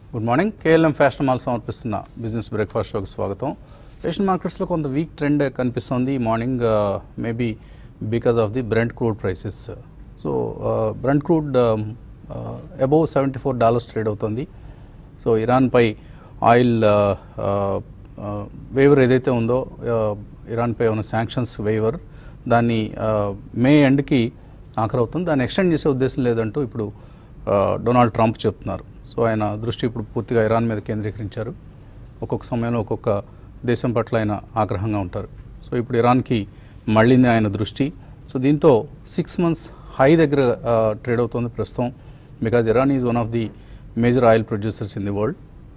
Good morning KLM fashion mall సమర్పిస్తున్న business breakfast షోకి స్వాగతం ఏషియన్ మార్కెట్స్లో కొంత వీక్ ట్రెండ్ కనిపిస్తుంది morning maybe because of the brent crude prices so brent crude above seventy four dollars trade అవుతుంది so ఇరాన్పై oil waiver ఏదైతే ఉందో uh, ఇరాన్పై ఉన్న శాంక్షన్స్ వేవర్ దాన్ని మే ఎండ్కి ఆఖరు అవుతుంది దాన్ని ఎక్స్టెండ్ చేసే ఉద్దేశం లేదంటూ ఇప్పుడు uh, డొనాల్డ్ ట్రంప్ చెప్తున్నారు సో ఆయన దృష్టి ఇప్పుడు పూర్తిగా ఇరాన్ మీద కేంద్రీకరించారు ఒక్కొక్క సమయంలో ఒక్కొక్క దేశం పట్ల ఆయన ఆగ్రహంగా ఉంటారు సో ఇప్పుడు ఇరాన్కి మళ్ళీంది ఆయన దృష్టి సో దీంతో సిక్స్ మంత్స్ హై దగ్గర ట్రేడ్ అవుతుంది ప్రస్తుతం because Iran is one of the major oil producers in the world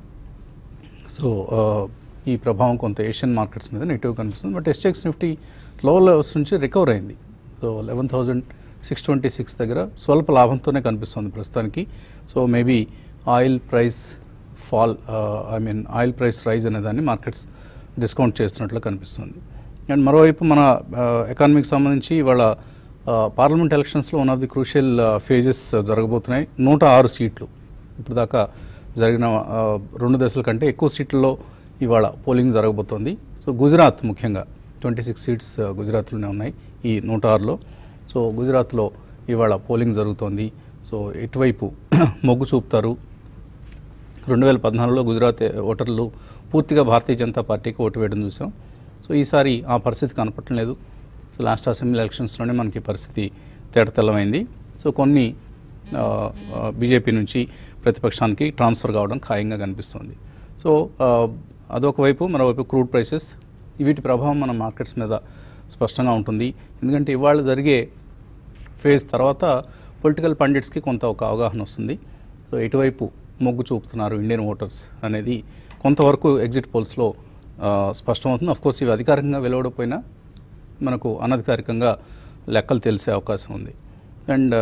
so ఈ ప్రభావం కొంత ఏషియన్ మార్కెట్స్ మీద నెగిటివ్ కనిపిస్తుంది బట్ ఎస్టెక్స్ నిఫ్టీ లో లెవెల్స్ నుంచి రికవర్ అయింది so eleven thousand six twenty six దగ్గర స్వల్ప లాభంతోనే కనిపిస్తుంది ప్రస్తుతానికి so maybe oil price fall I mean oil price rise అనే దాన్ని మార్కెట్స్ డిస్కౌంట్ చేస్తున్నట్లు కనిపిస్తుంది అండ్ మరోవైపు మన ఎకానమీకి సంబంధించి ఇవాళ పార్లమెంట్ ఎలక్షన్స్లో one of the crucial phases జరగబోతున్నాయి నూట ఆరు సీట్లు ఇప్పుడు దాకా జరిగిన ఆ, రెండు దశల కంటే ఎక్కువ సీట్లలో ఇవాళ పోలింగ్ జరగబోతోంది సో గుజరాత్ ముఖ్యంగా ట్వంటీ సిక్స్ సీట్స్ ఆ, గుజరాత్లోనే ఉన్నాయి ఈ నూట ఆరులో సో గుజరాత్లో ఇవాళ పోలింగ్ జరుగుతోంది సో ఎటువైపు మొగ్గు చూపుతారు రెండు వేల పద్నాలుగులో గుజరాత్ ఓటర్లు పూర్తిగా భారతీయ జనతా పార్టీకి ఓటు వేయడం చూసాం సో ఈసారి ఆ పరిస్థితి కనపడటం లేదు సో లాస్ట్ అసెంబ్లీ ఎలక్షన్స్లోనే మనకి ఈ పరిస్థితి తేటతెల్లమైంది సో కొన్ని బీజేపీ నుంచి ప్రతిపక్షానికి ట్రాన్స్ఫర్ కావడం ఖాయంగా కనిపిస్తుంది సో ఆ, అదొక వైపు మరోవైపు క్రూడ్ ప్రైసెస్ వీటి ప్రభావం మన మార్కెట్స్ మీద స్పష్టంగా ఉంటుంది ఎందుకంటే ఇవాళ జరిగే ఫేజ్ తర్వాత పొలిటికల్ పండిట్స్కి కొంత ఒక అవగాహన వస్తుంది సో ఎటువైపు మొగ్గు చూపుతున్నారు ఇండియన్ ఓటర్స్ అనేది కొంతవరకు ఎగ్జిట్ పోల్స్లో స్పష్టమవుతుంది అఫ్కోర్స్ ఇవి అధికారికంగా వెలువడపోయినా మనకు అనధికారికంగా లెక్కలు తెలిసే అవకాశం ఉంది అండ్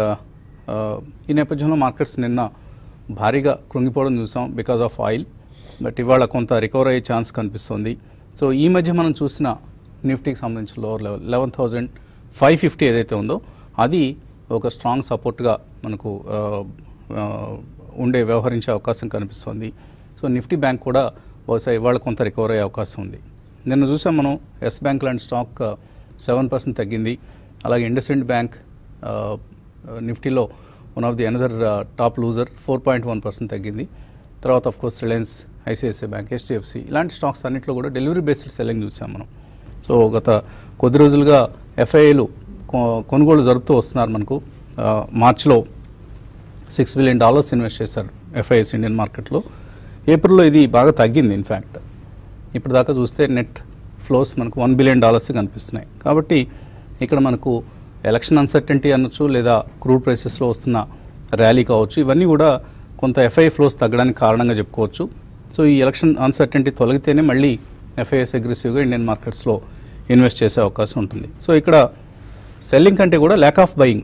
ఈ నేపథ్యంలో మార్కెట్స్ నిన్న భారీగా కృంగిపోవడం చూసాం బికాజ్ ఆఫ్ ఆయిల్ బట్ ఇవాళ కొంత రికవర్ అయ్యే ఛాన్స్ కనిపిస్తుంది సో ఈ మధ్య మనం చూసిన నిఫ్టీకి సంబంధించిన lower level eleven thousand five fifty ఏదైతే ఉందో అది ఒక స్ట్రాంగ్ సపోర్ట్గా మనకు ఆ, ఆ, ఉండే వ్యవహరించే అవకాశం కనిపిస్తుంది సో నిఫ్టీ బ్యాంక్ కూడా బహుశా ఇవాళ కొంత రికవర్ అయ్యే అవకాశం ఉంది నిన్న చూసాం మనం ఎస్ బ్యాంక్ లాంటి స్టాక్ సెవెన్ పర్సెంట్ తగ్గింది అలాగే ఇండస్ఇండ్ బ్యాంక్ ఆ, నిఫ్టీలో one of the another top loser four point one percent తగ్గింది తర్వాత of course Reliance ICICI bank HDFC ఇలాంటి స్టాక్స్ అన్నింటిలో కూడా డెలివరీ బేస్డ్ సెల్లింగ్ చూసాం మనం సో గత కొద్ది రోజులుగా ఎఫ్ఐఏలు కొనుగోలు జరుపుతూ వస్తున్నారు మనకు ఆ, మార్చిలో సిక్స్ బిలియన్ డాలర్స్ ఇన్వెస్ట్ చేశారు ఎఫ్ఐఎస్ ఇండియన్ మార్కెట్లో ఏప్రిల్లో ఇది బాగా తగ్గింది ఇన్ఫ్యాక్ట్ ఇప్పుడు దాకా చూస్తే నెట్ ఫ్లోస్ మనకు వన్ బిలియన్ డాలర్స్ కనిపిస్తున్నాయి కాబట్టి ఇక్కడ మనకు ఎలక్షన్ అన్సర్టెంటీ అనొచ్చు లేదా క్రూడ్ ప్రైసెస్లో వస్తున్న ర్యాలీ కావచ్చు ఇవన్నీ కూడా కొంత ఎఫ్ఐ ఫ్లోస్ తగ్గడానికి కారణంగా చెప్పుకోవచ్చు సో ఈ ఎలక్షన్ అన్సర్టెంటీ తొలగితేనే మళ్ళీ ఎఫ్ఐఎస్ అగ్రెసివ్గా ఇండియన్ మార్కెట్స్లో ఇన్వెస్ట్ చేసే అవకాశం ఉంటుంది సో ఇక్కడ సెల్లింగ్ కంటే కూడా ల్యాక్ ఆఫ్ బయింగ్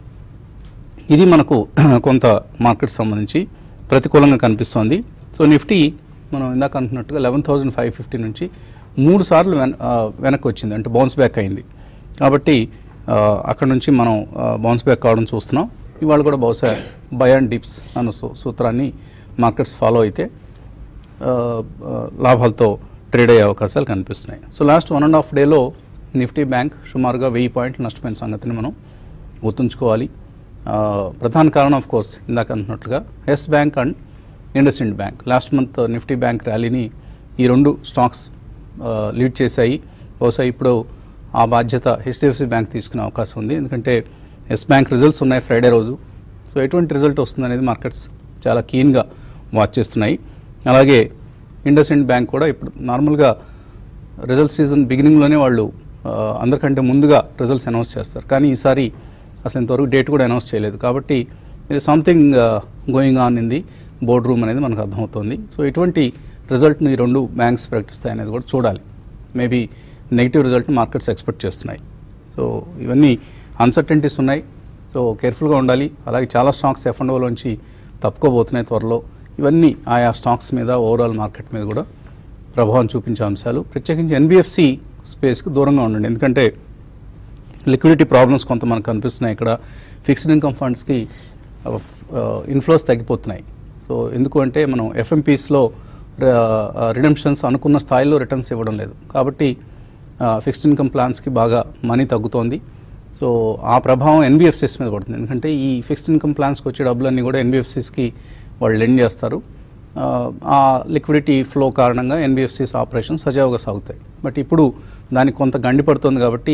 ఇది మనకు కొంత మార్కెట్ సంబంధించి ప్రతికూలంగా కనిపిస్తోంది సో నిఫ్టీ మనం ఇందాక అనుకున్నట్టుగా లెవెన్ థౌజండ్ ఫైవ్ ఫిఫ్టీ నుంచి మూడు సార్లు వెన ఆ, వెనక్కి వచ్చింది అంటే బౌన్స్ బ్యాక్ అయింది కాబట్టి ఆ, అక్కడ నుంచి మనం బౌన్స్ బ్యాక్ కావడం చూస్తున్నాం ఇవాళ కూడా బహుశా బై అండ్ డిప్స్ అన్న సూ- సూత్రాన్ని మార్కెట్స్ ఫాలో అయితే ఆ, ఆ, లాభాలతో ట్రేడ్ అయ్యే అవకాశాలు కనిపిస్తున్నాయి so last one and half డేలో నిఫ్టీ బ్యాంక్ సుమారుగా వెయ్యి పాయింట్లు నష్టపోయిన సంగతిని మనం గుర్తుంచుకోవాలి ఆ, ప్రధాన కారణం ఆఫ్ కోర్స్ ఇందాక అంటున్నట్లుగా Yes Bank and IndusInd bank last month Nifty bank ర్యాలీని ఈ రెండు స్టాక్స్ ఆ, లీడ్ చేశాయి బహుశా ఇప్పుడు ఆ బాధ్యత హెచ్డిఎఫ్సి బ్యాంక్ తీసుకునే అవకాశం ఉంది ఎందుకంటే ఎస్ బ్యాంక్ రిజల్ట్స్ ఉన్నాయి ఫ్రైడే రోజు సో ఎటువంటి రిజల్ట్ వస్తుంది అనేది మార్కెట్స్ చాలా కీన్గా వాచ్ చేస్తున్నాయి అలాగే ఇండస్ఇండ్ బ్యాంక్ కూడా ఇప్పుడు నార్మల్గా రిజల్ట్ సీజన్ బిగినింగ్లోనే వాళ్ళు ఆ, అందరికంటే ముందుగా రిజల్ట్స్ అనౌన్స్ చేస్తారు కానీ ఈసారి అసలు ఇంతవరకు డేట్ కూడా అనౌన్స్ చేయలేదు కాబట్టి ఇది something going on in the board room అనేది మనకు అర్థమవుతుంది సో ఇటువంటి రిజల్ట్ని ఈ రెండు బ్యాంక్స్ ప్రకటిస్తాయి అనేది కూడా చూడాలి మేబీ నెగిటివ్ రిజల్ట్ని మార్కెట్స్ ఎక్స్పెక్ట్ చేస్తున్నాయి సో ఇవన్నీ అన్సర్టెంటీస్ ఉన్నాయి సో కేర్ఫుల్గా ఉండాలి అలాగే చాలా స్టాక్స్ ఎఫ్ అండ్ ఓలోంచి తప్పుకోబోతున్నాయి త్వరలో ఇవన్నీ ఆయా స్టాక్స్ మీద ఓవరాల్ మార్కెట్ మీద కూడా ప్రభావం చూపించే అంశాలు ప్రత్యేకించి ఎన్బిఎఫ్సి స్పేస్కి దూరంగా ఉండండి ఎందుకంటే లిక్విడిటీ ప్రాబ్లమ్స్ కొంత మనకు కనిపిస్తున్నాయి ఇక్కడ ఫిక్స్డ్ ఇన్కమ్ ఫండ్స్కి ఇన్ఫ్లోస్ తగ్గిపోతున్నాయి సో ఎందుకు అంటే మనం ఎఫ్ఎంపీస్లో రిడెంప్షన్స్ అనుకున్న స్థాయిలో రిటర్న్స్ ఇవ్వడం లేదు కాబట్టి ఫిక్స్డ్ ఇన్కమ్ ప్లాన్స్కి బాగా మనీ తగ్గుతోంది సో ఆ ప్రభావం ఎన్బిఎఫ్సిస్ మీద పడుతుంది ఎందుకంటే ఈ ఫిక్స్డ్ ఇన్కమ్ ప్లాన్స్కి వచ్చే డబ్బులన్నీ కూడా ఎన్బిఎఫ్సిస్కి వాళ్ళు లెండ్ చేస్తారు ఆ, ఆ లిక్విడిటీ ఫ్లో కారణంగా ఎన్బిఎఫ్సిస్ ఆపరేషన్ సజావుగా సాగుతాయి బట్ ఇప్పుడు దానికి కొంత గండి పడుతుంది కాబట్టి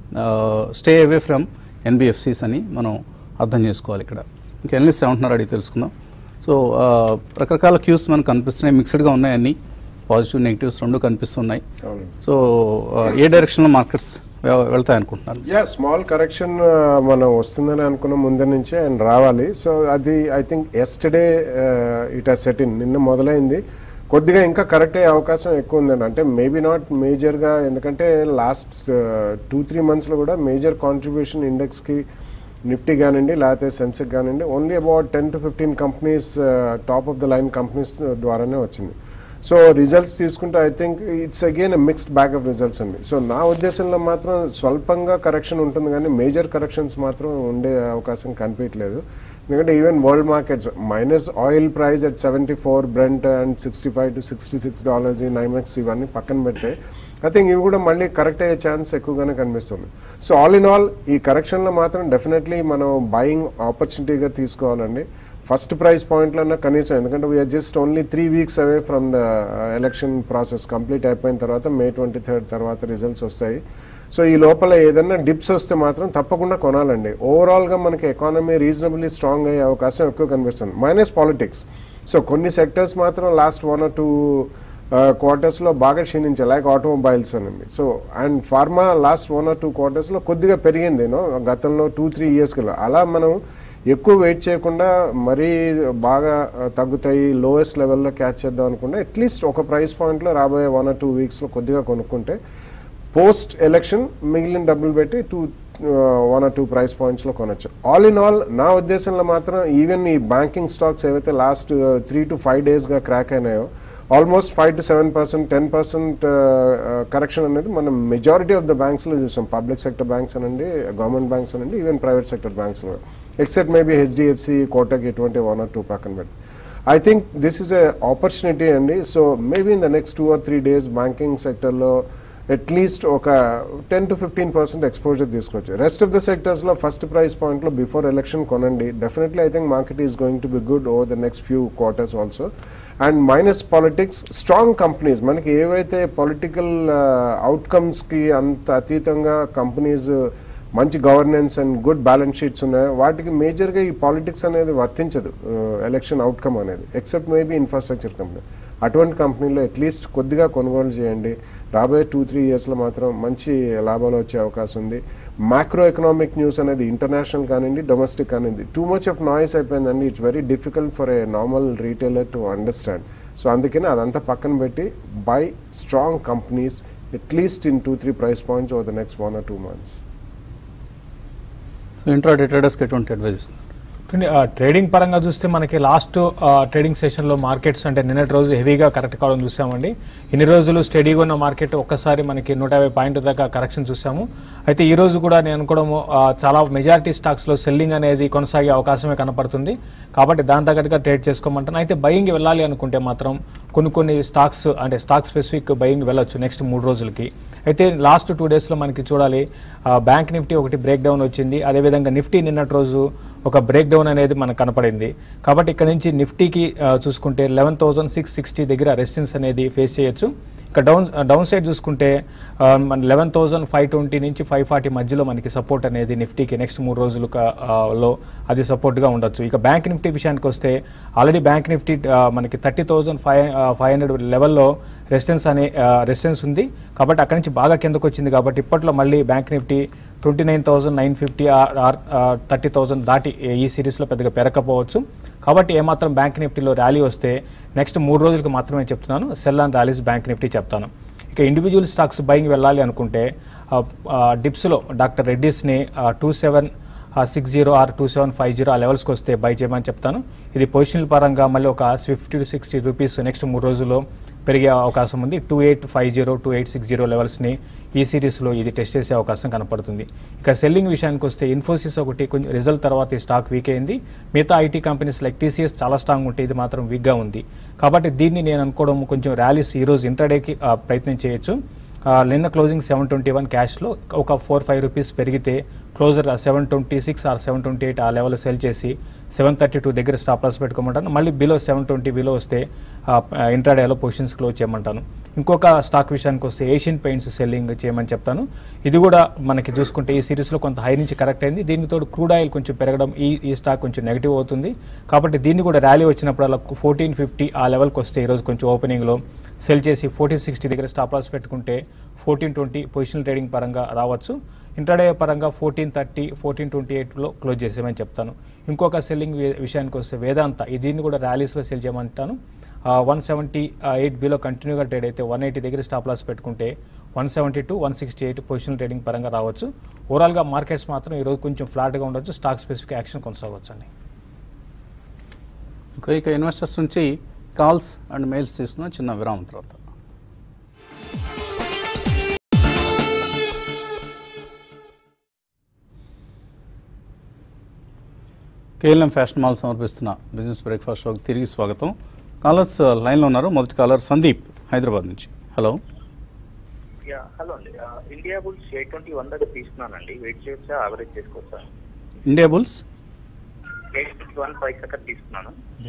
స్టే అవే ఫ్రమ్ ఎన్బిఎఫ్సిస్ అని మనం అర్థం చేసుకోవాలి ఇక్కడ ఇంకా ఎన్లిస్ ఏమంటున్నారు అడిగి తెలుసుకుందాం సో ఆ, రకరకాల క్యూస్ మనకు కనిపిస్తున్నాయి మిక్స్డ్గా ఉన్నాయి అన్ని పాజిటివ్ నెగిటివ్స్ రెండు కనిపిస్తున్నాయి అవును సో ఆ, ఏ డైరెక్షన్లో మార్కెట్స్ వెళ్తాయి అనుకుంటున్నాను యా స్మాల్ కరెక్షన్ మనం వస్తుందని అనుకున్న ముందు నుంచే అండ్ రావాలి సో అది I think yesterday it ah set in నిన్న మొదలైంది కొద్దిగా ఇంకా కరెక్ట్ అయ్యే అవకాశం ఎక్కువ ఉందండి అంటే మేబీ నాట్ మేజర్గా ఎందుకంటే లాస్ట్ టూ త్రీ మంత్స్లో కూడా మేజర్ కాంట్రిబ్యూషన్ ఇండెక్స్కి నిఫ్టీ కానివ్వండి లేకపోతే సెన్సెక్ కానివ్వండి only about ten to fifteen companies top of the line companies ద్వారానే వచ్చింది సో రిజల్ట్స్ తీసుకుంటే I think it's again mixed bag of results అండి సో నా ఉద్దేశంలో మాత్రం స్వల్పంగా కరెక్షన్ ఉంటుంది కానీ మేజర్ కరెక్షన్స్ మాత్రం ఉండే అవకాశం కనిపించలేదు ఎందుకంటే even world markets minus oil price at seventy four brent and sixty five to sixty six dollars ఈ నైమెక్స్ ఇవన్నీ పక్కన పెడితే ఐ థింక్ ఇవి కూడా మళ్ళీ కరెక్ట్ అయ్యే ఛాన్స్ ఎక్కువగానే కనిపిస్తుంది సో ఆల్ ఇన్ ఆల్ ఈ కరెక్షన్లో మాత్రం డెఫినెట్లీ మనం బయింగ్ ఆపర్చునిటీగా తీసుకోవాలండి ఫస్ట్ ప్రైస్ పాయింట్లన్నా కనీసం ఎందుకంటే we are just only three weeks away from the election process complete అయిపోయిన తర్వాత మే ట్వంటీ థర్డ్ తర్వాత రిజల్ట్స్ వస్తాయి సో ఈ లోపల ఏదైనా డిప్స్ వస్తే మాత్రం తప్పకుండా కొనాలండి ఓవరాల్గా మనకి ఎకానమీ రీజనబుల్లీ స్ట్రాంగ్ అయ్యే అవకాశం ఎక్కువ కనిపిస్తుంది మైనస్ పాలిటిక్స్ సో కొన్ని సెక్టర్స్ మాత్రం లాస్ట్ వన్ ఆర్ టూ క్వార్టర్స్లో బాగా క్షీణించాయి లైక్ ఆటోమొబైల్స్ అనండి so and pharma last one or two క్వార్టర్స్లో కొద్దిగా పెరిగింది నో గతంలో టూ త్రీ ఇయర్స్కి అలా మనం ఎక్కువ వెయిట్ చేయకుండా మరీ బాగా ఆ, తగ్గుతాయి లోయెస్ట్ లెవెల్లో క్యాచ్ చేద్దాం అనుకుంటే అట్లీస్ట్ ఒక ప్రైస్ పాయింట్లో రాబోయే వన్ ఆర్ టూ వీక్స్లో కొద్దిగా కొనుక్కుంటే పోస్ట్ ఎలక్షన్ మిగిలిన డబ్బులు పెట్టి two one or two price పాయింట్స్లో కొనొచ్చు ఆల్ ఇన్ ఆల్ నా ఉద్దేశంలో మాత్రం ఈవెన్ ఈ బ్యాంకింగ్ స్టాక్స్ ఏవైతే లాస్ట్ త్రీ టు ఫైవ్ డేస్గా క్రాక్ అయినాయో almost five to seven percent ten percent correction అనేది మనం మెజారిటీ ఆఫ్ ద బ్యాంక్స్లో చూసాం పబ్లిక్ సెక్టర్ బ్యాంక్స్ అనండి గవర్నమెంట్ బ్యాంక్స్ అనండి ఈవెన్ ప్రైవేట్ సెక్టర్ బ్యాంక్స్లో ఎక్సెప్ట్ మేబీ హెచ్డిఎఫ్సి కోటక్ ఇటువంటి వన్ ఆర్ టూ పక్కన పెట్టి I think this is A opportunity అండి so maybe in the next two or three days banking సెక్టర్లో అట్లీస్ట్ ఒక ten to fifteen percent exposure తీసుకోవచ్చు rest of the సెక్టర్స్లో first price పాయింట్లో before election కొనండి definitely I think market is going to be good over the next few quarters also and minus politics strong companies మనకి ఏవైతే political అవుట్కమ్స్కి అంత అతీతంగా companies మంచి governance and good balance sheets ఉన్నాయి వాటికి మేజర్గా ఈ పాలిటిక్స్ అనేది వర్తించదు ఎలక్షన్ అవుట్కమ్ అనేది ఎక్సెప్ట్ మేబీ ఇన్ఫ్రాస్ట్రక్చర్ కంపెనీ అటువంటి కంపెనీలో అట్లీస్ట్ కొద్దిగా కొనుగోలు చేయండి రాబోయే టూ త్రీ ఇయర్స్లో మాత్రం మంచి లాభాలు వచ్చే అవకాశం ఉంది మ్యాక్రో ఎకనామిక్ న్యూస్ అనేది ఇంటర్నేషనల్ కానివ్వండి డొమెస్టిక్ కానివ్వండి టూ మచ్ ఆఫ్ నాయిస్ అయిపోయిందండి it's very difficult for a normal retailer to understand so అందుకని అదంతా పక్కన పెట్టి buy strong companies at least in two three price points over the next one or two months so intraday ట్రేడర్స్కి ఎటువంటి advice ఇస్తున్నారు చూడండి, ఆ, ట్రేడింగ్ పరంగా చూస్తే మనకి లాస్ట్ ఆ, ట్రేడింగ్ సెషన్లో మార్కెట్స్ అంటే నిన్నటి రోజు హెవీగా కరెక్ట్ కావడం చూసామండి ఇన్ని రోజులు స్టడీగా ఉన్న మార్కెట్ ఒక్కసారి మనకి నూట యాభై పాయింట్ దాకా కరెక్షన్ చూసాము అయితే ఈ రోజు కూడా నేను అనుకోవడము ఆ, చాలా మెజారిటీ స్టాక్స్లో సెల్లింగ్ అనేది కొనసాగే అవకాశమే కనపడుతుంది కాబట్టి దాని తగ్గట్టుగా ట్రేడ్ చేసుకోమంటాను అయితే బయింగ్ వెళ్ళాలి అనుకుంటే మాత్రం కొన్ని కొన్ని స్టాక్స్ అంటే స్టాక్ స్పెసిఫిక్ బయింగ్ వెళ్ళొచ్చు నెక్స్ట్ మూడు రోజులకి అయితే లాస్ట్ టూ డేస్లో మనకి చూడాలి ఆ, బ్యాంక్ నిఫ్టీ ఒకటి బ్రేక్ డౌన్ వచ్చింది అదేవిధంగా నిఫ్టీ నిన్నటి రోజు ఒక బ్రేక్ డౌన్ అనేది మనకు కనపడింది కాబట్టి ఇక్కడ నుంచి నిఫ్టీకి ఆ, చూసుకుంటే లెవెన్ థౌసండ్ సిక్స్ సిక్స్టీ దగ్గర రెసిస్టెన్స్ అనేది ఫేస్ చేయొచ్చు ఇక డౌన్ డౌన్ సైడ్ చూసుకుంటే ఆ, మన లెవెన్ థౌసండ్ ఫైవ్ ట్వంటీ నుంచి ఫైవ్ ఫార్టీ మధ్యలో మనకి సపోర్ట్ అనేది నిఫ్టీకి నెక్స్ట్ మూడు రోజులు క- ఆ, లో అది సపోర్ట్గా ఉండొచ్చు ఇక బ్యాంక్ నిఫ్టీ విషయానికి వస్తే ఆల్రెడీ బ్యాంక్ నిఫ్టీ ఆ, మనకి thirty thousand five five hundred లెవెల్లో రెసిస్టెన్స్ అనే రెసిస్టెన్స్ ఉంది కాబట్టి అక్కడి నుంచి బాగా కిందకు వచ్చింది కాబట్టి ఇప్పట్లో మళ్ళీ bank Nifty twenty nine thousand nine fifty or thirty thousand దాటి ఈ సిరీస్లో పెద్దగా పెరగకపోవచ్చు కాబట్టి ఏమాత్రం బ్యాంక్ నిఫ్టీలో ర్యాలీ వస్తే నెక్స్ట్ మూడు రోజులకు మాత్రమే చెప్తున్నాను sell and rallies bank Nifty చెప్తాను ఇక ఇండివిజువల్ స్టాక్స్ బయింగ్ వెళ్ళాలి అనుకుంటే డిప్స్లో డాక్టర్ రెడ్డిస్ని two seven six zero or two seven five zero ఆ లెవెల్స్కి వస్తే బై చేయమని చెప్తాను ఇది పొజిషనల్ పరంగా మళ్ళీ ఒక fifty to sixty rupees next మూడు రోజుల్లో పెరిగే అవకాశం ఉంది two eight five zero two eight six zero లెవెల్స్ని ఈ సిరీస్లో ఇది టెస్ట్ చేసే అవకాశం కనపడుతుంది ఇక సెల్లింగ్ విషయానికి వస్తే ఇన్ఫోసిస్ ఒకటి కొంచెం రిజల్ట్ తర్వాత ఈ స్టాక్ వీక్ అయింది మిగతా ఐటీ కంపెనీస్ లైక్ టీసీఎస్ చాలా స్ట్రాంగ్ ఉంటే ఇది మాత్రం వీక్గా ఉంది కాబట్టి దీన్ని నేను అనుకోవడం కొంచెం ర్యాలీస్ ఈరోజు ఇంటర్డేకి ఆ, ప్రయత్నం చేయొచ్చు ఆ, నిన్న క్లోజింగ్ సెవెన్ ట్వంటీ వన్ క్యాష్లో ఒక ఫోర్ ఫైవ్ రూపీస్ పెరిగితే closer seven twenty six or seven twenty eight ఆ లెవెల్ సెల్ చేసి సెవెన్ థర్టీ టూ దగ్గర స్టాప్ లాస్ పెట్టుకోమంటాను మళ్ళీ బిలో సెవెన్ ట్వంటీ బిలో వస్తే ఇంట్రాడేలో పొజిషన్స్ క్లోజ్ చేయమంటాను ఇంకొక స్టాక్ విషయానికి వస్తే ఏషియన్ పెయింట్స్ సెల్లింగ్ చేయమని చెప్తాను ఇది కూడా మనకి చూసుకుంటే ఈ సిరీస్లో కొంత హై నుంచి కరెక్ట్ అయింది దీనికి తోడు క్రూడ్ ఆయిల్ కొంచెం పెరగడం ఈ ఈ స్టాక్ కొంచెం నెగిటివ్ అవుతుంది కాబట్టి దీన్ని కూడా ర్యాలీ వచ్చినప్పుడల్లా ఫోర్టీన్ ఫిఫ్టీ ఆ లెవెల్కి వస్తే ఈరోజు కొంచెం ఓపెనింగ్లో సెల్ చేసి ఫోర్టీన్ సిక్స్టీ దగ్గర స్టాప్ లాస్ పెట్టుకుంటే ఫోర్టీన్ ట్వంటీ పొజిషనల్ ట్రేడింగ్ పరంగా రావచ్చు ఇంటర్డే పరంగా ఫోర్టీన్ థర్టీ ఫోర్టీన్ ట్వంటీ ఎయిట్లో క్లోజ్ చేసేమని చెప్తాను ఇంకొక సెల్లింగ్ విషయానికి వస్తే వేదాంత ఈ దీన్ని కూడా ర్యాలీస్లో సెల్ చేయమంటాను వన్ సెవెంటీ ఎయిట్ బిలో కంటిన్యూగా ట్రేడ్ అయితే వన్ ఎయిటీ దగ్గర స్టాప్ లాస్ పెట్టుకుంటే one seventy to one sixty eight positional trading పరంగా రావచ్చు ఓవరాల్గా మార్కెట్స్ మాత్రం ఈరోజు కొంచెం ఫ్లాట్గా ఉండొచ్చు స్టాక్ స్పెసిఫిక్ యాక్షన్ కొనసాగవచ్చు అండి ఇక ఇక ఇన్వెస్టర్స్ నుంచి కాల్స్ అండ్ మెయిల్స్ తీసుకున్న చిన్న విరామం తర్వాత కేఎల్ఎం ఫ్యాషన్ మాల్ సమర్పిస్తున్న బిజినెస్ బ్రేక్ఫాస్ట్ షోకి తిరిగి స్వాగతం కాలర్స్ లైన్లో ఉన్నారు మొదటి కాలర్ సందీప్ హైదరాబాద్ నుంచి హలో యా హలో అండి ఆ, Indiabulls eight twenty one దగ్గర తీసుకున్నానండి వెయిట్ చేయొచ్చా యావరేజ్ చేసుకోవచ్చా Indiabulls eight twenty one five అక్కడ తీసుకున్నాను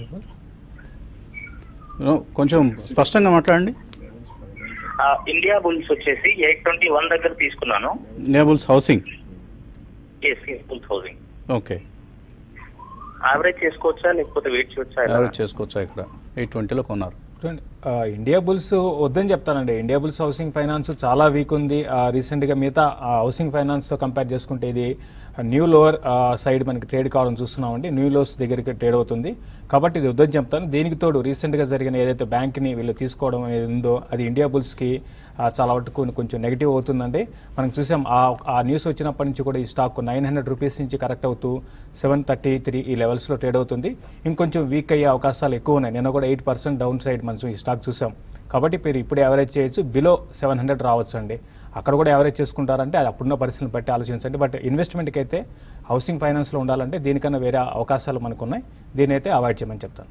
కొంచెం స్పష్టంగా మాట్లాడండి ఆ, ఇండియా బుల్స్ వచ్చేసి ఎయిట్ ట్వంటీ వన్ దగ్గర తీసుకున్నాను Indiabulls housing yes bulls housing okay average చేసుకోవచ్చా లేకపోతే వెయిట్ చేయొచ్చా ఎలా? యావరేజ్ చేసుకోవచ్చా ఇక్కడ ఎయిట్ ట్వంటీలో కొన్నారు చూడండి ఆ, ఇండియా బుల్స్ వద్దని చెప్తానండి ఇండియా బుల్స్ హౌసింగ్ ఫైనాన్స్ చాలా వీక్ ఉంది ఆ, రీసెంట్గా మిగతా ఆ, హౌసింగ్ ఫైనాన్స్తో కంపేర్ చేసుకుంటే ఇది న్యూ లోవర్ ఆ, సైడ్ మనకి ట్రేడ్ కావడం చూస్తున్నామండి న్యూ లోస్ దగ్గరికి ట్రేడ్ అవుతుంది కాబట్టి ఇది వద్దని చెప్తాను దీనికి తోడు రీసెంట్గా జరిగిన ఏదైతే బ్యాంక్ని వీళ్ళు తీసుకోవడం అనేది ఉందో అది ఇండియా బుల్స్కి ఆ, చాలా వరకు కొంచెం నెగిటివ్ అవుతుందండి మనం చూసాం ఆ ఆ న్యూస్ వచ్చినప్పటి నుంచి కూడా ఈ స్టాక్ నైన్ హండ్రెడ్ రూపీస్ నుంచి కరెక్ట్ అవుతూ సెవెన్ థర్టీ త్రీ ఈ లెవెల్స్లో ట్రేడ్ అవుతుంది ఇంకొంచెం వీక్ అయ్యే అవకాశాలు ఎక్కువ ఉన్నాయి నిన్న కూడా ఎయిట్ పర్సెంట్ డౌన్ సైడ్ మనం ఈ స్టాక్ చూసాం కాబట్టి మీరు ఇప్పుడు యావరేజ్ చేయొచ్చు బిలో సెవెన్ హండ్రెడ్ రావచ్చు అండి అక్కడ కూడా యావరేజ్ చేసుకుంటారంటే అది అప్పుడున్న పరిస్థితిని బట్టి ఆలోచించండి బట్ ఇన్వెస్ట్మెంట్కి అయితే హౌసింగ్ ఫైనాన్స్లో ఉండాలంటే దీనికన్నా వేరే అవకాశాలు మనకు ఉన్నాయి దీని అయితే అవాయిడ్ చేయమని చెప్తాను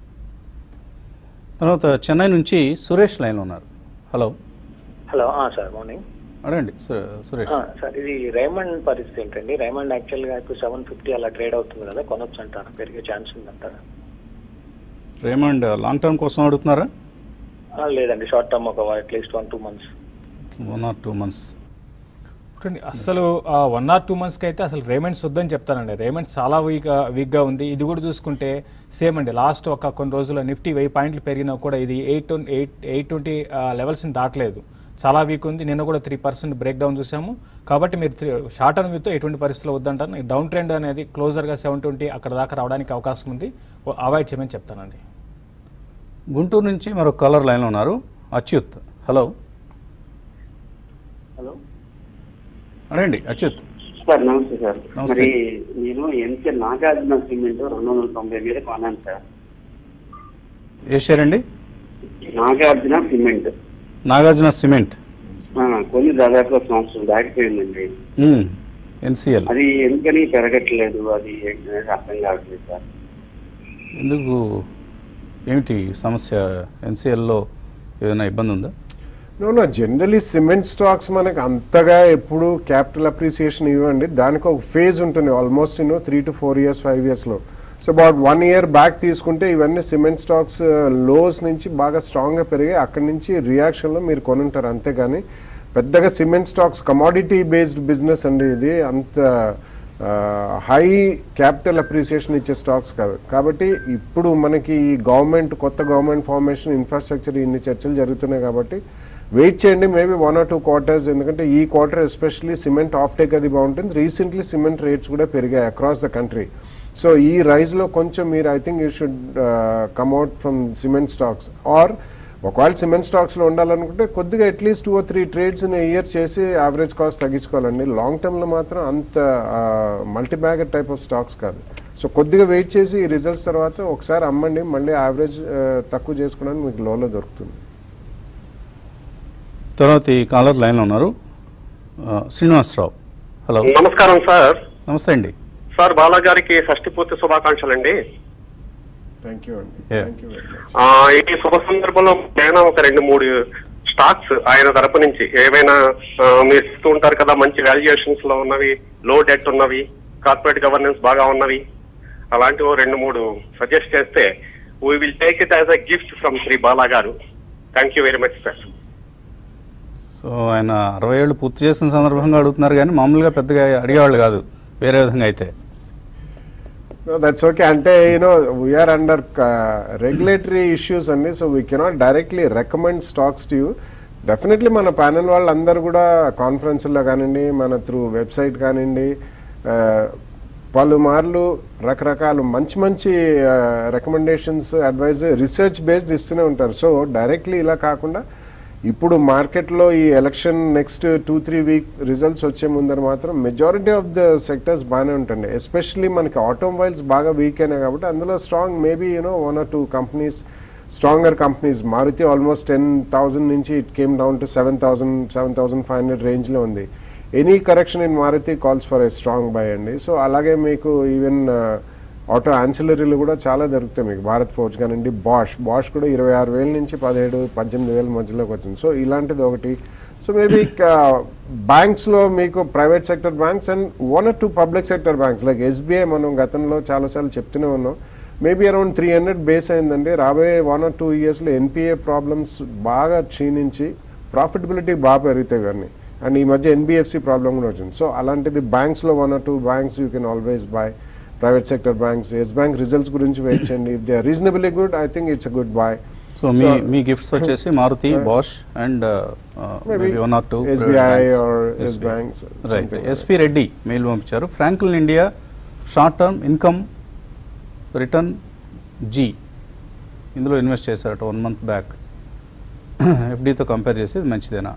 తర్వాత చెన్నై నుంచి సురేష్ లైన్లో ఉన్నారు హలో హలో ఆ, సార్ మార్నింగ్ అడగండి సు- సురేష్ ఆ, సార్ ఇది రైమండ్ పరిస్థితి ఏంటండి రైమండ్ యాక్చువల్గా ఇప్పుడు సెవెన్ ఫిఫ్టీ అలా ట్రేడ్ అవుతుంది కదా కొనొచ్చు అంటారా పెరిగే ఛాన్స్ ఉందంటారా రేమండ్ లాంగ్ టర్మ్ కోసం అడుగుతున్నారా ఆ, లేదండి షార్ట్ టర్మ్ ఒక at least one two months one or two months చూడండి అసలు వన్ ఆర్ టూ మంత్స్కి అయితే అసలు రేమెంట్స్ వద్దని చెప్తానండి రేమెంట్స్ చాలా వీక్ వీక్గా ఉంది ఇది కూడా చూసుకుంటే సేమ్ అండి లాస్ట్ ఒక కొన్ని రోజుల్లో నిఫ్టీ వెయ్యి పాయింట్లు పెరిగినా కూడా ఇది ఎయిట్ ఎయిట్ ఎయిట్ ట్వంటీ లెవెల్స్ని దాటలేదు చాలా వీక్ ఉంది నిన్న కూడా త్రీ పర్సెంట్ బ్రేక్ డౌన్ చూసాము కాబట్టి మీరు షార్ట్ టర్మ్ వ్యూతో ఎటువంటి పరిస్థితుల్లో వద్దంటారు డౌన్ ట్రెండ్ అనేది క్లోజర్గా సెవెన్ ట్వంటీ అక్కడ దాకా రావడానికి అవకాశం ఉంది అవాయిడ్ చేయమని చెప్తానండి గుంటూరు నుంచి మరో కలర్ లైన్లో ఉన్నారు అచ్యుత్ హలో హలో అడగండి అచ్యుత్ సార్ నమస్తే సార్ నమస్తే. మరి నేను ఎంకే నాగార్జున సిమెంట్ రెండు వందల తొంభై మీద కొన్నాను సార్ ఏ షేర్ అండి నాగార్జున సిమెంట్ నాగార్జున సిమెంట్ ఆ, కొన్ని దాదాపు సంవత్సరం దాటిపోయిందండి ఎన్సిఎల్ అది ఎందుకని పెరగట్లేదు అది ఏంటనేది అర్థం కావట్లేదు సార్ ఎందుకు ఏమిటి సమస్య ఎన్సిఎల్లో ఏదైనా ఇబ్బంది ఉందా no no generally cement stocks మనకు అంతగా ఎప్పుడు క్యాపిటల్ అప్రిసియేషన్ ఇవ్వండి దానికి ఒక ఫేజ్ ఉంటుంది almost you know three to four years five ఇయర్స్లో so about one year back తీసుకుంటే ఇవన్నీ సిమెంట్ స్టాక్స్ లోస్ నుంచి బాగా స్ట్రాంగ్గా పెరిగాయి అక్కడి నుంచి రియాక్షన్లో మీరు కొనుంటారు అంతేగాని పెద్దగా cement stocks commodity based business అండి ఇది అంత హై క్యాపిటల్ అప్రిసియేషన్ ఇచ్చే స్టాక్స్ కాదు కాబట్టి ఇప్పుడు మనకి ఈ గవర్నమెంట్ కొత్త గవర్నమెంట్ ఫార్మేషన్ ఇన్ఫ్రాస్ట్రక్చర్ ఇన్ని చర్చలు జరుగుతున్నాయి కాబట్టి వెయిట్ చేయండి maybe one or two quarters ఎందుకంటే ఈ quarter especially cement offtake అది బాగుంటుంది రీసెంట్లీ సిమెంట్ రేట్స్ కూడా పెరిగాయి అక్రాస్ ద కంట్రీ సో ఈ రైజ్లో కొంచెం మీరు I think you should come out from cement stocks or ఒకవేళ సిమెంట్ స్టాక్స్లో ఉండాలనుకుంటే కొద్దిగా at least two or three trades in year చేసి యావరేజ్ కాస్ట్ తగ్గించుకోవాలండి లాంగ్ టర్మ్లో మాత్రం అంత multi bagger type of stocks కాదు సో కొద్దిగా వెయిట్ చేసి ఈ రిజల్ట్స్ తర్వాత ఒకసారి అమ్మండి మళ్ళీ యావరేజ్ తక్కువ చేసుకోవడానికి మీకు లోలో దొరుకుతుంది తర్వాత ఈ కాలర్ లైన్లో ఉన్నారు ఆ, శ్రీనివాసరావు హలో నమస్కారం సార్ నమస్తే అండి సార్ బాలా గారికి షష్ఠి పూర్తి శుభాకాంక్షలు అండి థ్యాంక్ యూ అండి Yeah. Thank you very much ఆ, ఈ శుభ సందర్భంలో నేను ఒక రెండు మూడు స్టాక్స్ ఆయన తరపు నుంచి ఏవైనా ఆ, మీరు ఇస్తూ ఉంటారు కదా మంచి వాల్యుయేషన్స్ లో ఉన్నవి లో డెట్ ఉన్నవి కార్పొరేట్ గవర్నెన్స్ బాగా ఉన్నవి అలాంటివి ఓ రెండు మూడు సజెస్ట్ చేస్తే we will take it as a gift from Shri Bala గారు thank you very much sir so ఆయన అరవై ఏళ్ళు పూర్తి చేసిన సందర్భంగా అడుగుతున్నారు కానీ మామూలుగా పెద్దగా అడిగేవాళ్ళు కాదు వేరే విధంగా అయితే దట్స్ ఓకే అంటే you know we are under regulatory issues అండి so we cannot directly recommend stocks to you definitely మన ప్యానల్ వాళ్ళందరూ కూడా కాన్ఫరెన్స్లో కానివ్వండి మన త్రూ వెబ్సైట్ కానివ్వండి ఆ, పలుమార్లు రకరకాల మంచి మంచి రికమెండేషన్స్ అడ్వైజ్ రీసెర్చ్ బేస్డ్ ఇస్తూనే ఉంటారు సో డైరెక్ట్లీ ఇలా కాకుండా ఇప్పుడు మార్కెట్లో ఈ election next two three week results వచ్చే ముందర మాత్రం మెజారిటీ ఆఫ్ ద సెక్టర్స్ బాగానే ఉంటుంది ఎస్పెషల్లీ మనకి ఆటోమొబైల్స్ బాగా వీక్ అయినాయి కాబట్టి అందులో strong maybe you know one or two companies stronger companies Maruti almost ten thousand నుంచి it came down to seven thousand seven thousand five hundred రేంజ్లో ఉంది any correction in Maruti calls for a strong buy అండి so అలాగే మీకు even auto ఆన్సిలరీలు కూడా చాలా దొరుకుతాయి మీకు భారత్ ఫోర్జ్ కానివ్వండి బాష్ బాష్ కూడా ఇరవై ఆరు వేల నుంచి పదిహేడు పద్దెనిమిది వేల మధ్యలోకి వచ్చింది సో ఇలాంటిది ఒకటి సో మేబీ బ్యాంక్స్లో మీకు private sector banks and one or two public sector banks like SBI మనం గతంలో చాలాసార్లు చెప్తూనే ఉన్నాం maybe around three hundred base అయిందండి రాబోయే వన్ ఆర్ టూ ఇయర్స్లో ఎన్పిఏ ప్రాబ్లమ్స్ బాగా క్షీణించి ప్రాఫిటబిలిటీ బాగా పెరుగుతాయి ఇవన్నీ అండ్ ఈ మధ్య ఎన్బిఎఫ్సి ప్రాబ్లం కూడా వచ్చింది సో అలాంటిది బ్యాంక్స్లో one or two banks you can always buy private sector banks yes bank results గురించి వెయిట్ చేయండి if they are reasonably good I think it's a good buy so మీ మీ గిఫ్ట్స్ వచ్చేసి Maruti Bosch and maybe one or two SBI or yes banks, right something like SP Reddy mail పంపించారు Franklin India short term income return ji ఇందులో invest చేశారట one month back ఎఫ్డీతో compare చేసి ఇది మంచిదేనా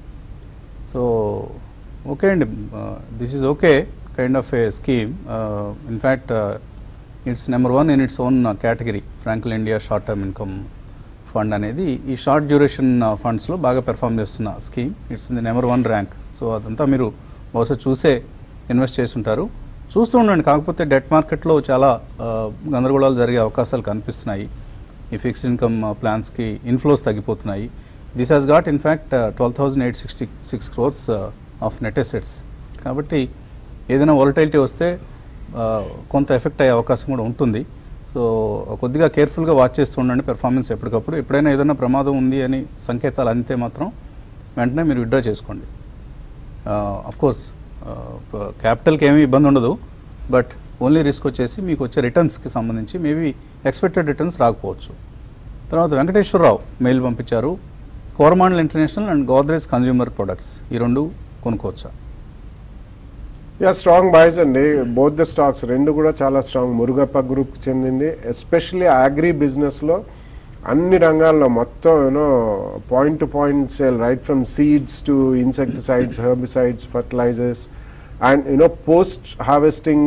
so okay అండి this is okay kind of a scheme in fact it's number one in its own category Franklin India short term income fund అనేది ఈ short duration ఫండ్స్లో బాగా పెర్ఫామ్ చేస్తున్న scheme it's the number one rank so అదంతా మీరు బహుశా చూసే invest చేసి ఉంటారు చూస్తూ ఉండండి కాకపోతే డెట్ మార్కెట్లో చాలా ఆ, గందరగోళాలు జరిగే అవకాశాలు కనిపిస్తున్నాయి ఈ ఫిక్స్డ్ ఇన్కమ్ ప్లాన్స్కి ఇన్ఫ్లోస్ తగ్గిపోతున్నాయి this has got in fact twelve thousand eight sixty six crores of net assets కాబట్టి ఏదైనా వాలటైలిటీ వస్తే ఆ, కొంత ఎఫెక్ట్ అయ్యే అవకాశం కూడా ఉంటుంది సో కొద్దిగా కేర్ఫుల్గా వాచ్ చేస్తూ ఉండండి పెర్ఫార్మెన్స్ ఎప్పటికప్పుడు ఎప్పుడైనా ఏదైనా ప్రమాదం ఉంది అని సంకేతాలు అందితే మాత్రం వెంటనే మీరు విత్డ్రా చేసుకోండి అఫ్ కోర్స్ క్యాపిటల్కి ఏమీ ఇబ్బంది ఉండదు బట్ ఓన్లీ రిస్క్ వచ్చేసి మీకు వచ్చే రిటర్న్స్కి సంబంధించి మేబీ ఎక్స్పెక్టెడ్ రిటర్న్స్ రాకపోవచ్చు తర్వాత వెంకటేశ్వరరావు మెయిల్ పంపించారు Coromandel international and Godrej consumer products ఈ రెండు కొనుక్కోవచ్చా యా స్ట్రాంగ్ బాయ్స్ అండి బోత్ ద స్టాక్స్ రెండు కూడా చాలా స్ట్రాంగ్ మురుగప్ప గ్రూప్ చెందింది ఎస్పెషల్లీ అగ్రి బిజినెస్లో అన్ని రంగాల్లో మొత్తం you know point to point sale right from seeds to insecticides herbicides fertilizers and you know post harvesting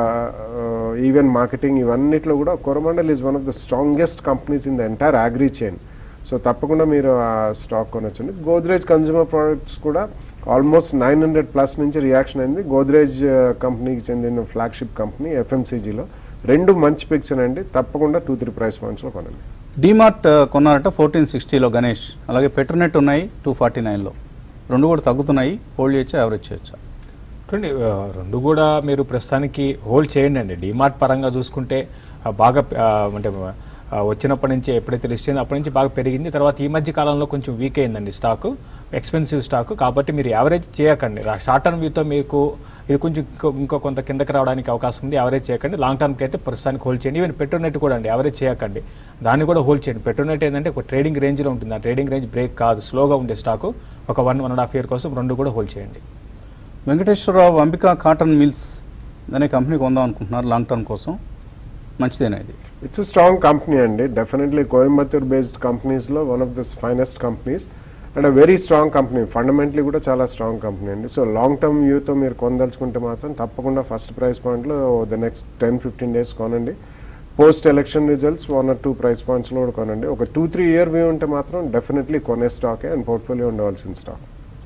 even marketing ఇవన్నిట్లో కూడా Coromandel is one of the strongest companies in the entire agri chain so తప్పకుండా మీరు ఆ stock కొనొచ్చండి Godrej consumer products కూడా almost nine hundred plus నుంచి reaction అయింది గోద్రేజ్ కంపెనీకి చెందిన ఫ్లాగ్షిప్ కంపెనీ ఎఫ్ఎంసీజీలో రెండు మంచి పిక్స్ అండి తప్పకుండా టూ త్రీ ప్రైస్ పాయింట్స్లో కొనండి డీమార్ట్ ఆ, కొన్నారట ఫోర్టీన్ సిక్స్టీలో గణేష్ అలాగే పెట్రోనెట్ ఉన్నాయి టూ ఫార్టీ నైన్లో రెండు కూడా తగ్గుతున్నాయి హోల్డ్ చేయొచ్చా యావరేజ్ చేయొచ్చా చూడండి ఆ, రెండు కూడా మీరు ప్రస్తుతానికి హోల్డ్ చేయండి అండి డిమార్ట్ పరంగా చూసుకుంటే ఆ, బాగా ఆ, అంటే ఆ, వచ్చినప్పటి నుంచి ఎప్పుడైతే లిస్ట్ అయిందో అప్పటి నుంచి బాగా పెరిగింది తర్వాత ఈ మధ్య కాలంలో కొంచెం వీక్ అయిందండి స్టాక్ ఎక్స్పెన్సివ్ స్టాక్ కాబట్టి మీరు యావరేజ్ చేయకండి షార్ట్ టర్మ్ వ్యూతో మీకు ఇది కొంచెం ఇంకో- ఇంకో కొంత కిందకి రావడానికి అవకాశం ఉంది యావరేజ్ చేయకండి లాంగ్ టర్మ్కి అయితే ప్రస్తుతానికి హోల్డ్ చేయండి ఈవెన్ పెట్రోనెట్ కూడా అండి యావరేజ్ చేయకండి దాన్ని కూడా హోల్డ్ చేయండి పెట్రోనెట్ ఏంటంటే ఒక ట్రేడింగ్ రేంజ్లో ఉంటుంది ఆ ట్రేడింగ్ రేంజ్ బ్రేక్ కాదు స్లోగా ఉండే స్టాక్ ఒక one one and half year కోసం రెండు కూడా హోల్డ్ చేయండి వెంకటేశ్వరరావు అంబికా కాటన్ మిల్స్ అనే కంపెనీ కొందాం అనుకుంటున్నారు లాంగ్ టర్మ్ కోసం మంచిదేనా ఇది ఇట్స్ స్ట్రాంగ్ కంపెనీ అండి డెఫినెట్లీ కోయంబత్తూర్ బేస్డ్ కంపెనీస్లో one of the finest companies and very strong company fundamentally కూడా చాలా స్ట్రాంగ్ కంపెనీ అండి సో లాంగ్ టర్మ్ వ్యూతో మీరు కొనదలుచుకుంటే మాత్రం తప్పకుండా ఫస్ట్ ప్రైస్ పాయింట్లో the next ten fifteen days కొనండి post election results one or two price పాయింట్స్లో కూడా కొనండి ఒక టూ త్రీ ఇయర్ వ్యూ ఉంటే మాత్రం డెఫినెట్లీ కొనే స్టాకే అండ్ పోర్ట్ఫోలియో ఉండవలసిన stock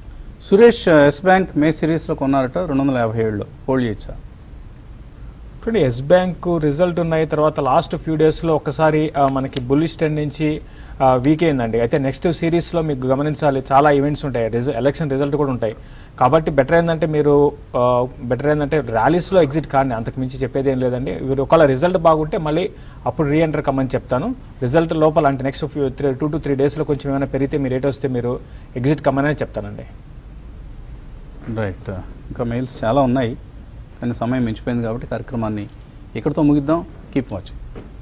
Suresh yes bank May సిరీస్లో కొన్నారట రెండు వందల యాభై ఏడులో హోల్డ్ చేయొచ్చా ఇప్పుడు ఎస్ బ్యాంక్ రిజల్ట్ ఉన్నాయి తర్వాత లాస్ట్ ఫ్యూ డేస్లో ఒకసారి ఆ, మనకి బుల్లిష్ ట్రెండ్ నుంచి వీక్ అయిందండి అయితే నెక్స్ట్ సిరీస్లో మీకు గమనించాలి చాలా ఈవెంట్స్ ఉంటాయి రిజ ఎలక్షన్ రిజల్ట్ కూడా ఉంటాయి కాబట్టి బెటర్ ఏంటంటే మీరు బెటర్ ఏంటంటే ర్యాలీస్లో ఎగ్జిట్ కానీ అంతకు మించి చెప్పేది ఏం లేదండి మీరు ఒకవేళ రిజల్ట్ బాగుంటే మళ్ళీ అప్పుడు రీ ఎంటర్ కమ్మని చెప్తాను రిజల్ట్ లోపల అంటే next few three two to three డేస్లో కొంచెం ఏమైనా పెరిగితే మీ రేట్ వస్తే మీరు ఎగ్జిట్ కమ్మని చెప్తానండి రైట్ ఇంకా మెయిల్స్ చాలా ఉన్నాయి కానీ సమయం మించిపోయింది కాబట్టి కార్యక్రమాన్ని ఇక్కడితో ముగిద్దాం కీప్ వాచింగ్